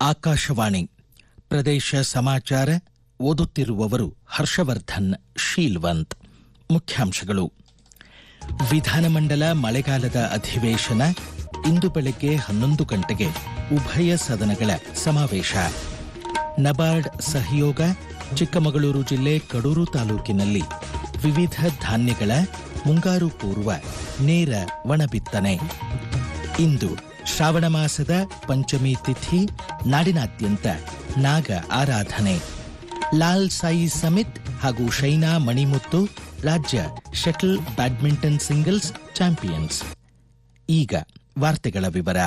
ಆಕಾಶವಾಣಿ ಪ್ರದೇಶ ಸಮಾಚಾರ ಓದುತ್ತಿರುವವರು ಹರ್ಷವರ್ಧನ್ ಶೀಲ್ವಂತ್ ಮುಖ್ಯಾಂಶಗಳು ವಿಧಾನಮಂಡಲ ಮಳೆಗಾಲದ ಅಧಿವೇಶನ ಇಂದು ಬೆಳಗ್ಗೆ ಹನ್ನೊಂದು ಗಂಟೆಗೆ ಉಭಯ ಸದನಗಳ ಸಮಾವೇಶ ನಬಾರ್ಡ್ ಸಹಯೋಗ ಚಿಕ್ಕಮಗಳೂರು ಜಿಲ್ಲೆ ಕಡೂರು ತಾಲೂಕಿನಲ್ಲಿ ವಿವಿಧ ಧಾನ್ಯಗಳ ಮುಂಗಾರು ಪೂರ್ವ ನೇರ ಒಣಬಿತ್ತನೆ ಇಂದು ಶ್ರಾವಣ ಮಾಸದ ಪಂಚಮಿ ತಿಥಿ ನಾಡಿನಾದ್ಯಂತ ನಾಗ ಆರಾಧನೆ ಲಾಲ್ ಸಾಯಿ ಸಮಿತ್ ಹಾಗೂ ಶೈನಾ ಮಣಿಮುತ್ತು ರಾಜ್ಯ ಶಟಲ್ ಬ್ಯಾಡ್ಮಿಂಟನ್ ಸಿಂಗಲ್ಸ್ ಚಾಂಪಿಯನ್ಸ್ ಈಗ ವಾರ್ತೆಗಳ ವಿವರ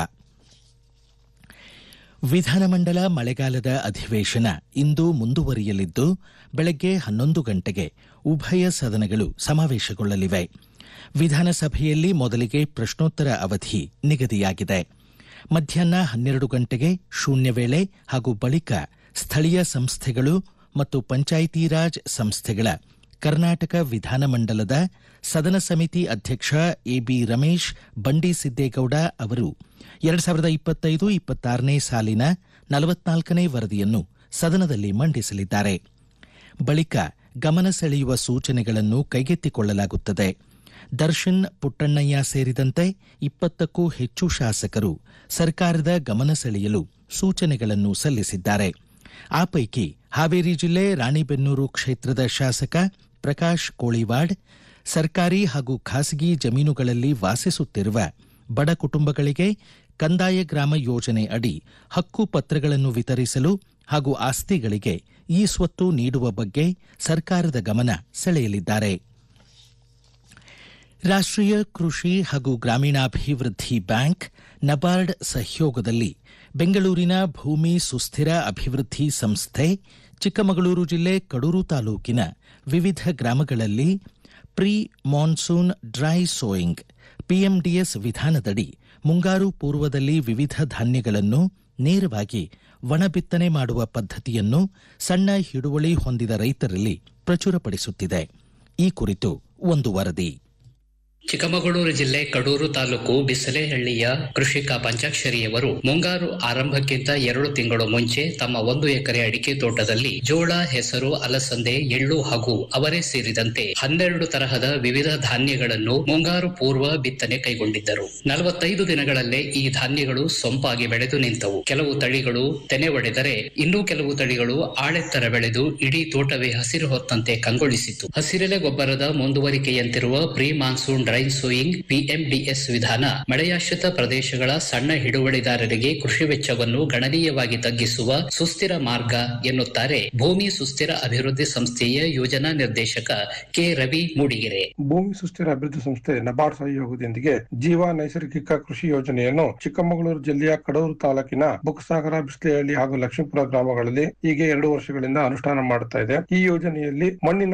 ವಿಧಾನಮಂಡಲ ಮಳೆಗಾಲದ ಅಧಿವೇಶನ ಇಂದು ಮುಂದುವರಿಯಲಿದ್ದು ಬೆಳಗ್ಗೆ ಹನ್ನೊಂದು ಗಂಟೆಗೆ ಉಭಯ ಸದನಗಳು ಸಮಾವೇಶಗೊಳ್ಳಲಿವೆ ವಿಧಾನಸಭೆಯಲ್ಲಿ ಮೊದಲಿಗೆ ಪ್ರಶ್ನೋತ್ತರ ಅವಧಿ ನಿಗದಿಯಾಗಿದೆ ಮಧ್ಯಾಹ್ನ ಹನ್ನೆರಡು ಗಂಟೆಗೆ ಶೂನ್ಯ ವೇಳೆ ಹಾಗೂ ಬಳಿಕ ಸ್ಥಳೀಯ ಸಂಸ್ಥೆಗಳು ಮತ್ತು ಪಂಚಾಯಿತಿ ರಾಜ್ ಸಂಸ್ಥೆಗಳ ಕರ್ನಾಟಕ ವಿಧಾನಮಂಡಲದ ಸದನ ಸಮಿತಿ ಅಧ್ಯಕ್ಷ ಎಬಿ ರಮೇಶ್ ಬಂಡಿ ಸಿದ್ದೇಗೌಡ ಅವರು ಎರಡ್ ಸಾವಿರದ ಇಪ್ಪತ್ತೈದು ಇಪ್ಪತ್ತಾರನೇ ಸಾಲಿನ ನಲವತ್ನಾಲ್ಕನೇ ವರದಿಯನ್ನು ಸದನದಲ್ಲಿ ಮಂಡಿಸಲಿದ್ದಾರೆ ಬಳಿಕ ಗಮನ ಸೆಳೆಯುವ ಸೂಚನೆಗಳನ್ನು ಕೈಗೆತ್ತಿಕೊಳ್ಳಲಾಗುತ್ತದೆ ದರ್ಶನ್ ಪುಟ್ಟಣ್ಣಯ್ಯ ಸೇರಿದಂತೆ ಇಪ್ಪತ್ತಕ್ಕೂ ಹೆಚ್ಚು ಶಾಸಕರು ಸರ್ಕಾರದ ಗಮನ ಸೆಳೆಯಲು ಸೂಚನೆಗಳನ್ನು ಸಲ್ಲಿಸಿದ್ದಾರೆ ಆ ಪೈಕಿ ಹಾವೇರಿ ಜಿಲ್ಲೆ ರಾಣಿಬೆನ್ನೂರು ಕ್ಷೇತ್ರದ ಶಾಸಕ ಪ್ರಕಾಶ್ ಕೋಳಿವಾಡ್ ಸರ್ಕಾರಿ ಹಾಗೂ ಖಾಸಗಿ ಜಮೀನುಗಳಲ್ಲಿ ವಾಸಿಸುತ್ತಿರುವ ಬಡ ಕುಟುಂಬಗಳಿಗೆ ಕಂದಾಯ ಗ್ರಾಮ ಯೋಜನೆ ಅಡಿ ಹಕ್ಕು ಪತ್ರಗಳನ್ನು ವಿತರಿಸಲು ಹಾಗೂ ಆಸ್ತಿಗಳಿಗೆ ಈ ಸ್ವತ್ತು ನೀಡುವ ಬಗ್ಗೆ ಸರ್ಕಾರದ ಗಮನ ಸೆಳೆಯಲಿದ್ದಾರೆ ರಾಷ್ಟ್ರೀಯ ಕೃಷಿ ಹಾಗೂ ಗ್ರಾಮೀಣಾಭಿವೃದ್ಧಿ ಬ್ಯಾಂಕ್ ನಬಾರ್ಡ್ ಸಹಯೋಗದಲ್ಲಿ ಬೆಂಗಳೂರಿನ ಭೂಮಿ ಸುಸ್ಥಿರ ಅಭಿವೃದ್ಧಿ ಸಂಸ್ಥೆ ಚಿಕ್ಕಮಗಳೂರು ಜಿಲ್ಲೆ ಕಡೂರು ತಾಲೂಕಿನ ವಿವಿಧ ಗ್ರಾಮಗಳಲ್ಲಿ pre monsoon dry sowing PMDS ವಿಧಾನದಡಿ ಮುಂಗಾರು ಪೂರ್ವದಲ್ಲಿ ವಿವಿಧ ಧಾನ್ಯಗಳನ್ನು ನೇರವಾಗಿ ಒಣಬಿತ್ತನೆ ಮಾಡುವ ಪದ್ಧತಿಯನ್ನು ಸಣ್ಣ ಹಿಡುವಳಿ ಹೊಂದಿದ ರೈತರಲ್ಲಿ ಪ್ರಚುರಪಡಿಸುತ್ತಿದೆ ಈ ಕುರಿತು ಒಂದು ವರದಿ ಚಿಕ್ಕಮಗಳೂರು ಜಿಲ್ಲೆ ಕಡೂರು ತಾಲೂಕು ಬಿಸಲೆಹಳ್ಳಿಯ ಕೃಷಿಕ ಪಂಚಾಕ್ಷರಿಯವರು ಮುಂಗಾರು ಆರಂಭಕ್ಕಿಂತ ಎರಡು ತಿಂಗಳು ಮುಂಚೆ ತಮ್ಮ ಒಂದು ಎಕರೆ ಅಡಿಕೆ ತೋಟದಲ್ಲಿ ಜೋಳ ಹೆಸರು ಅಲಸಂದೆ ಎಳ್ಳು ಹಾಗೂ ಅವರೇ ಸೇರಿದಂತೆ ಹನ್ನೆರಡು ತರಹದ ವಿವಿಧ ಧಾನ್ಯಗಳನ್ನು ಮುಂಗಾರು ಪೂರ್ವ ಬಿತ್ತನೆ ಕೈಗೊಂಡಿದ್ದರು ನಲವತ್ತೈದು ದಿನಗಳಲ್ಲೇ ಈ ಧಾನ್ಯಗಳು ಸೊಂಪಾಗಿ ಬೆಳೆದು ನಿಂತವು ಕೆಲವು ತಳಿಗಳು ತೆನೆ ಒಡೆದರೆ ಇನ್ನೂ ಕೆಲವು ತಳಿಗಳು ಆಳೆತ್ತರ ಬೆಳೆದು ಇಡೀ ತೋಟವೇ ಹಸಿರು ಹೊತ್ತಂತೆ ಕಂಗೊಳಿಸಿತು ಹಸಿರೆಲೆ ಗೊಬ್ಬರದ ಮುಂದುವರಿಕೆಯಂತಿರುವ pre monsoon dry sowing PMDS ವಿಧಾನ ಮಳೆಯಾಶ್ರಿತ ಪ್ರದೇಶಗಳ ಸಣ್ಣ ಹಿಡುವಳಿದಾರರಿಗೆ ಕೃಷಿ ವೆಚ್ಚವನ್ನು ಗಣನೀಯವಾಗಿ ತಗ್ಗಿಸುವ ಸುಸ್ಥಿರ ಮಾರ್ಗ ಎನ್ನುತ್ತಾರೆ ಭೂಮಿ ಸುಸ್ಥಿರ ಅಭಿವೃದ್ಧಿ ಸಂಸ್ಥೆಯ ಯೋಜನಾ ನಿರ್ದೇಶಕ ಕೆ ರವಿ ಮೂಡಿಗೆರೆ ಭೂಮಿ ಸುಸ್ಥಿರ ಅಭಿವೃದ್ಧಿ ಸಂಸ್ಥೆ ನಬಾರ್ಡ್ ಸಹಯೋಗದೊಂದಿಗೆ ಜೀವ ನೈಸರ್ಗಿಕ ಕೃಷಿ ಯೋಜನೆಯನ್ನು ಚಿಕ್ಕಮಗಳೂರು ಜಿಲ್ಲೆಯ ಕಡೂರು ತಾಲೂಕಿನ ಬುಕ್ಸಾಗರ ಬಿಸ್ಲೆಹಳ್ಳಿ ಹಾಗೂ ಲಕ್ಷ್ಮೀಪುರ ಗ್ರಾಮಗಳಲ್ಲಿ ಹೀಗೆ ಎರಡು ವರ್ಷಗಳಿಂದ ಅನುಷ್ಠಾನ ಮಾಡುತ್ತಾ ಇದೆ ಈ ಯೋಜನೆಯಲ್ಲಿ ಮಣ್ಣಿನ